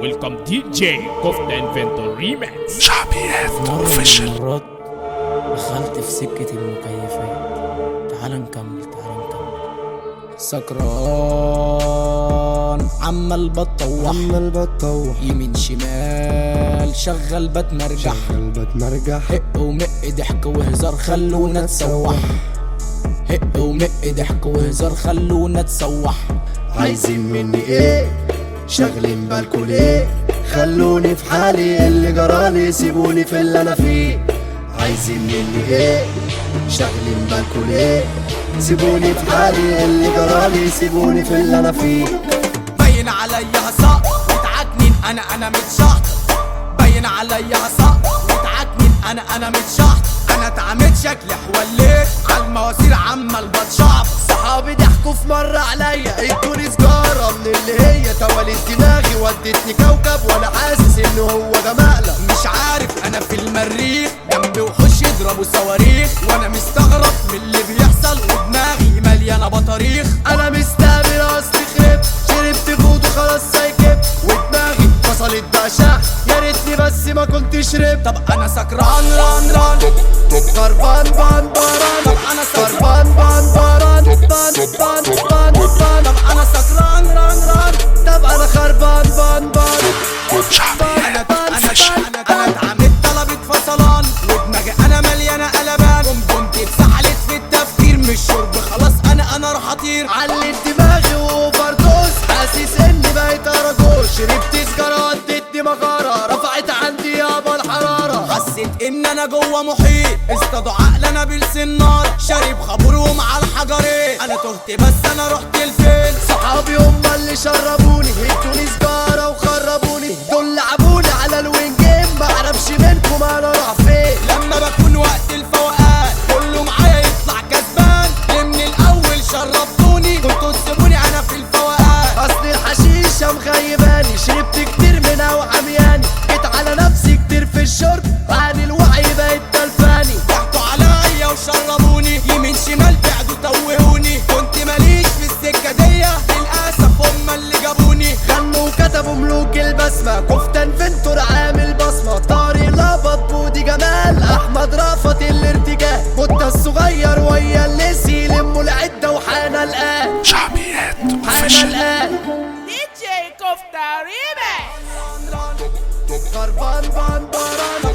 ويلكم دي جي كوفتا انفنتور ريماكس شعبيات اوفيشال مرات دخلت في سكة المكيفات تعال نكمل تعال نكمل سكران عمال بتطوح عمال بتطوح يمين شمال شغل بتمرجح شغل بتمرجح هق ومق ضحك وهزار خلونا نتسوح هق ومق ضحك وهزار خلونا نتسوح عايزين مني ايه شاغلين بالكوا ليه خلوني في حالي اللي جرالي سيبوني في اللي انا فيه عايزين مني ايه شاغلين بالكوا ليه سيبوني في حالي اللي جرالي سيبوني في اللي انا فيه باين عليا سقط وتعكنين انا انا متشحط باين عليا سقط وتعكنين انا انا متشحط انا اتعملت شكلي حوليت على المواسير عمال بتشعب صحابي ضحكوا في مرة عليا ادوني سجارة من اللي هي توالت دماغي ودتني كوكب وانا حاسس انه هو ده مقلب مش عارف انا في المريخ جنبي وحوش يضربوا صواريخ وانا مستغرب من اللي بيحصل ودماغي مليانه بطاريخ انا مستقبل اصلي خربت شربت فوت وخلاص سايكب ودماغي فصلت بقى يا ريتني بس ما كنت شربت طب انا سكران ران ران خربان بان باران طب انا سكران خربان بان باران بان بان بان بان طب انا سكران ران ران طب انا خربان بان بان انا انا انا انا اتعملت طلبت فصلان ودماغي انا مليانه قلبان قمت اتسحلت في التفكير مش شرب خلاص انا انا راح اطير علت دماغي واوفر دوز حاسس اني بقيت اراجوز شربت سجارة ادتني مغارة رفعت عندي يابا الحرارة حسيت ان انا جوه محيط اصطادوا عقل انا بالسنار شارب خمور ومع الحجرين انا تهت بس انا رحت لفين صحابي هم اللي شربوني ادوني سجارة وخربوني دول لعبوني على الوين جيم معرفش منكم انا راح فين لما بكون وقت الفوقان كله معايا يطلع كسبان ليه من الاول شربتوني كنتوا تسيبوني انا في الفوقان اصل الحشيشة مخيباني شربت كتير منها وعمياني جيت على نفسي كتير في الشرب عن الوعي بقيت تلفاني ضحكوا عليا وشربوني يمين شمال بعدوا توهوني كنت ماليش في السكة دي للأسف هما اللي جابوني غنوا وكتبوا ملوك البسمة كفتة انفنتور عامل بصمة طارق لبط بودي جمال احمد رافت الارتجال بوتا الصغير ويا الليسي يلموا العدة وحان الآن شعبيات حان اوفيشال الآن دي جي كوفتا ريماكس خربان بان باران